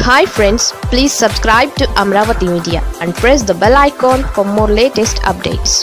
hi friends please subscribe to Amaravati media and press the bell icon for more latest updates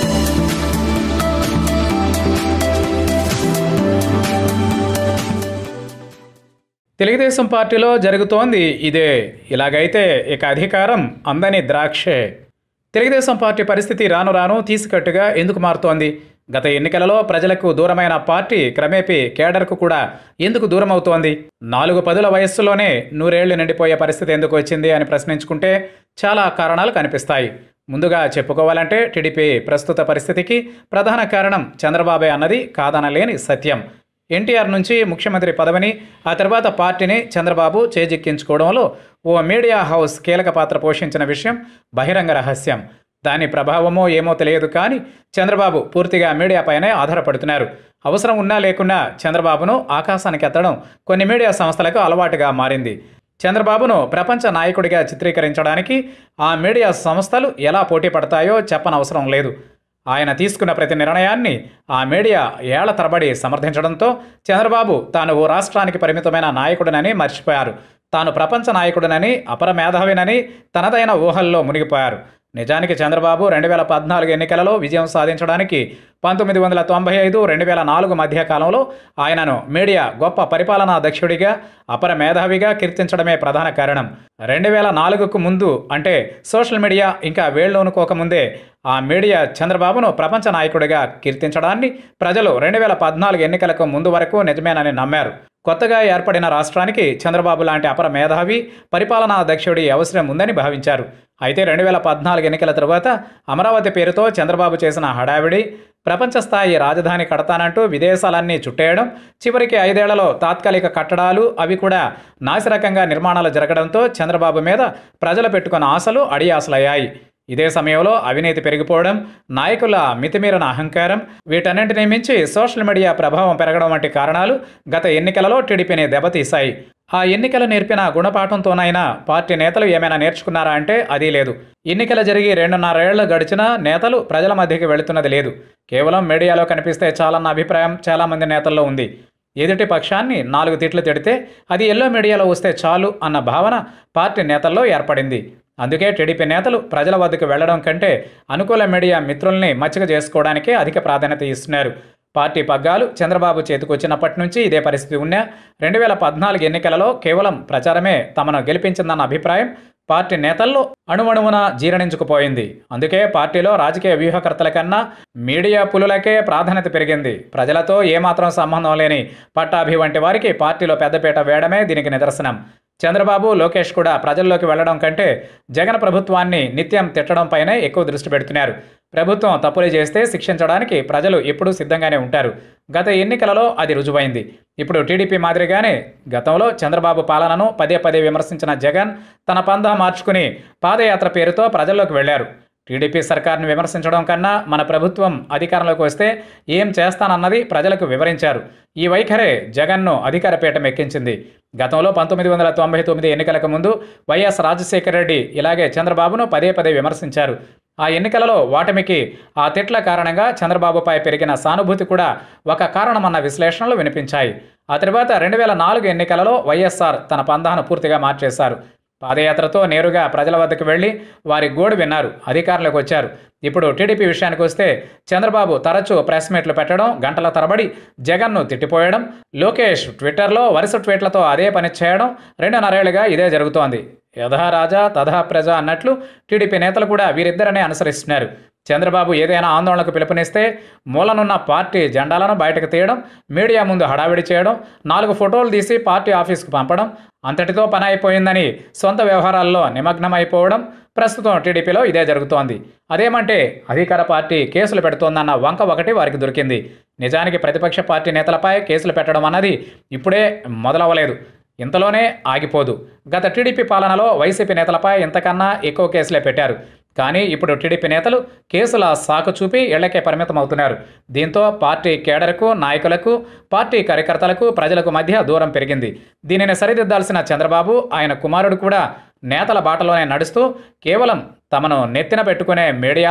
Telugu Desam పార్టీలో జరుగుతోంది ఇదే ఇలాగైతే ఇక అధికారం అందని ద్రాక్షే తెలుగుదేశం పార్టీ పరిస్థితి రాను రాను తీసుకట్టుగా ఎందుకు మారుతోంది గత ఎన్నికలలో ప్రజలకు దూరమైన పార్టీ క్రమేపీ కేడర్కు కూడా ఎందుకు దూరం అవుతోంది నాలుగు పదుల వయస్సులోనే నూరేళ్లు నిండిపోయే పరిస్థితి ఎందుకు వచ్చింది అని ప్రశ్నించుకుంటే చాలా కారణాలు కనిపిస్తాయి ముందుగా చెప్పుకోవాలంటే టీడీపీ ప్రస్తుత పరిస్థితికి ప్రధాన కారణం చంద్రబాబే అన్నది కాదనలేని సత్యం ఎన్టీఆర్ నుంచి ముఖ్యమంత్రి పదవిని ఆ తర్వాత పార్టీని చంద్రబాబు చేజిక్కించుకోవడంలో ఓ మీడియా హౌస్ కీలక పాత్ర పోషించిన విషయం బహిరంగ రహస్యం దాని ప్రభావమో ఏమో తెలియదు కానీ చంద్రబాబు పూర్తిగా మీడియాపైనే ఆధారపడుతున్నారు అవసరం ఉన్నా లేకున్నా చంద్రబాబును ఆకాశానికి ఎత్తడం కొన్ని మీడియా సంస్థలకు అలవాటుగా మారింది చంద్రబాబును ప్రపంచ నాయకుడిగా చిత్రీకరించడానికి ఆ మీడియా సంస్థలు ఎలా పోటీ పడతాయో చెప్పనవసరం లేదు ఆయన తీసుకున్న ప్రతి నిర్ణయాన్ని ఆ మీడియా ఏళ్ల తరబడి సమర్థించడంతో చంద్రబాబు తాను ఓ రాష్ట్రానికి పరిమితమైన నాయకుడినని మర్చిపోయారు తాను ప్రపంచ నాయకుడినని అపర మేధావినని తనదైన ఊహల్లో మునిగిపోయారు నిజానికి చంద్రబాబు రెండు వేల పద్నాలుగు ఎన్నికలలో విజయం సాధించడానికి పంతొమ్మిది వందల తొంభై ఐదు రెండు వేల నాలుగు మధ్య కాలంలో ఆయనను మీడియా గొప్ప పరిపాలనా దక్షుడిగా అపర మేధావిగా కీర్తించడమే ప్రధాన కారణం రెండు వేల నాలుగుకు ముందు అంటే సోషల్ మీడియా ఇంకా వేళ్ళూనుకోకముందే ఆ మీడియా చంద్రబాబును ప్రపంచ నాయకుడిగా కీర్తించడాన్ని ప్రజలు రెండు వేల పద్నాలుగు ఎన్నికలకు ముందు వరకు నిజమేనని నమ్మారు కొత్తగా ఏర్పడిన రాష్ట్రానికి చంద్రబాబు లాంటి అపర మేధావి పరిపాలనా దక్షుడి అవసరం ఉందని భావించారు అయితే రెండు వేల పద్నాలుగు ఎన్నికల తరువాత అమరావతి పేరుతో చంద్రబాబు చేసిన హడావిడి ప్రపంచ స్థాయి రాజధాని కడతానంటూ విదేశాలన్నీ చుట్టేయడం చివరికి ఐదేళ్లలో తాత్కాలిక కట్టడాలు అవి కూడా నాసిరకంగా నిర్మాణాలు జరగడంతో చంద్రబాబు మీద ప్రజలు పెట్టుకున్న ఆశలు అడియాసలయ్యాయి ఇదే సమయంలో అవినీతి పెరిగిపోవడం నాయకుల మితిమీరిన అహంకారం వీటన్నింటినీ మించి సోషల్ మీడియా ప్రభావం పెరగడం వంటి కారణాలు గత ఎన్నికలలో టీడీపీని దెబ్బతీశాయి ఆ ఎన్నికలు నేర్పిన గుణపాఠంతోనైనా పార్టీ నేతలు ఏమైనా నేర్చుకున్నారా అంటే అది లేదు ఎన్నికలు జరిగి రెండున్నరేళ్లు గడిచినా నేతలు ప్రజల మధ్యకి వెళుతున్నది లేదు కేవలం మీడియాలో కనిపిస్తే చాలన్న అభిప్రాయం చాలామంది నేతల్లో ఉంది ఎదుటి పక్షాన్ని నాలుగు తిట్లు తిడితే అది ఎల్లో మీడియాలో వస్తే చాలు అన్న భావన పార్టీ నేతల్లో ఏర్పడింది అందుకే టీడీపీ నేతలు ప్రజల వద్దకు వెళ్లడం కంటే అనుకూల మీడియా మిత్రుల్ని మచ్చిక చేసుకోవడానికే అధిక ప్రాధాన్యత ఇస్తున్నారు పార్టీ పగ్గాలు చంద్రబాబు చేతికొచ్చినప్పటి నుంచి ఇదే పరిస్థితి ఉన్నా రెండు వేల పద్నాలుగు ఎన్నికలలో కేవలం ప్రచారమే తమను గెలిపించిందన్న అభిప్రాయం పార్టీ నేతల్లో అణువణువున జీర్ణించుకుపోయింది అందుకే పార్టీలో రాజకీయ వ్యూహకర్తల కన్నా మీడియా పులులకే ప్రాధాన్యత పెరిగింది ప్రజలతో ఏమాత్రం సంబంధం లేని పట్టాభి వంటి వారికి పార్టీలో పెద్దపీట వేయడమే దీనికి నిదర్శనం చంద్రబాబు లోకేష్ కూడా ప్రజల్లోకి వెళ్లడం కంటే జగన్ ప్రభుత్వాన్ని నిత్యం తిట్టడంపైనే ఎక్కువ దృష్టి పెడుతున్నారు ప్రభుత్వం తప్పులు చేస్తే శిక్షించడానికి ప్రజలు ఎప్పుడూ సిద్ధంగానే ఉంటారు గత ఎన్నికలలో అది రుజువైంది ఇప్పుడు టీడీపీ మాదిరిగానే గతంలో చంద్రబాబు పాలనను పదే పదే విమర్శించిన జగన్ తన పందా మార్చుకుని పాదయాత్ర పేరుతో ప్రజల్లోకి వెళ్లారు టీడీపీ సర్కార్ను విమర్శించడం కన్నా మన ప్రభుత్వం అధికారంలోకి వస్తే ఏం చేస్తానన్నది ప్రజలకు వివరించారు ఈ వైఖరే జగన్ను అధికార పీఠం ఎక్కించింది గతంలో పంతొమ్మిది వందల తొంభై తొమ్మిది ఎన్నికలకు ముందు వైఎస్ రాజశేఖర రెడ్డి ఇలాగే చంద్రబాబును పదే పదే విమర్శించారు ఆ ఎన్నికలలో ఓటమికి ఆ తిట్ల కారణంగా చంద్రబాబుపై పెరిగిన సానుభూతి కూడా ఒక కారణమన్న విశ్లేషణలు వినిపించాయి ఆ తర్వాత రెండు వేల నాలుగు ఎన్నికలలో వైఎస్ఆర్ తన పందాను పూర్తిగా మార్చేశారు పాదయాత్రతో నేరుగా ప్రజల వద్దకు వెళ్ళి వారి గోడు విన్నారు అధికారంలోకి వచ్చారు ఇప్పుడు టీడీపీ విషయానికి వస్తే చంద్రబాబు తరచూ ప్రెస్ మీట్లు పెట్టడం గంటల తరబడి జగన్ను తిట్టిపోయడం లోకేష్ ట్విట్టర్లో వరుస ట్వీట్లతో అదే పని చేయడం రెండున్నరేళ్లుగా ఇదే జరుగుతోంది యథా రాజా తథా ప్రజ అన్నట్లు టీడీపీ నేతలు కూడా వీరిద్దరనే అనుసరిస్తున్నారు చంద్రబాబు ఏదైనా ఆందోళనకు పిలుపునిస్తే మూలనున్న పార్టీ జెండాలను బయటకు తీయడం మీడియా ముందు హడావిడి చేయడం నాలుగు ఫోటోలు తీసి పార్టీ ఆఫీస్కు పంపడం అంతటితో పని అయిపోయిందని సొంత వ్యవహారాల్లో నిమగ్నమైపోవడం ప్రస్తుతం టీడీపీలో ఇదే జరుగుతోంది అదేమంటే అధికార పార్టీ కేసులు పెడుతోందన్న వంక ఒకటి వారికి దొరికింది నిజానికి ప్రతిపక్ష పార్టీ నేతలపై కేసులు పెట్టడం అన్నది ఇప్పుడే మొదలవ్వలేదు ఇంతలోనే ఆగిపోదు గత టీడీపీ పాలనలో వైసీపీ నేతలపై ఇంతకన్నా ఎక్కువ కేసులే పెట్టారు కానీ ఇప్పుడు టీడీపీ నేతలు కేసుల సాకు చూపి ఇళ్లకే పరిమితం అవుతున్నారు దీంతో పార్టీ కేడర్కు నాయకులకు పార్టీ కార్యకర్తలకు ప్రజలకు మధ్య దూరం పెరిగింది దీనిని సరిదిద్దాల్సిన చంద్రబాబు ఆయన కుమారుడు కూడా నేతల బాటలోనే నడుస్తూ కేవలం తమను నెత్తిన పెట్టుకునే మీడియాలో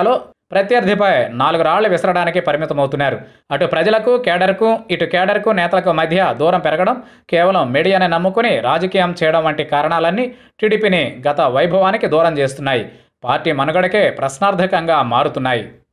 ప్రత్యర్థిపై నాలుగు రాళ్లు విసరడానికి పరిమితమవుతున్నారు అటు ప్రజలకు కేడర్కు ఇటు కేడర్కు నేతలకు మధ్య దూరం పెరగడం కేవలం మీడియాని నమ్ముకుని రాజకీయం చేయడం వంటి కారణాలన్నీ టీడీపీని గత వైభవానికి దూరం చేస్తున్నాయి పార్టీ మనుగడకే ప్రశ్నార్థకంగా మారుతున్నాయి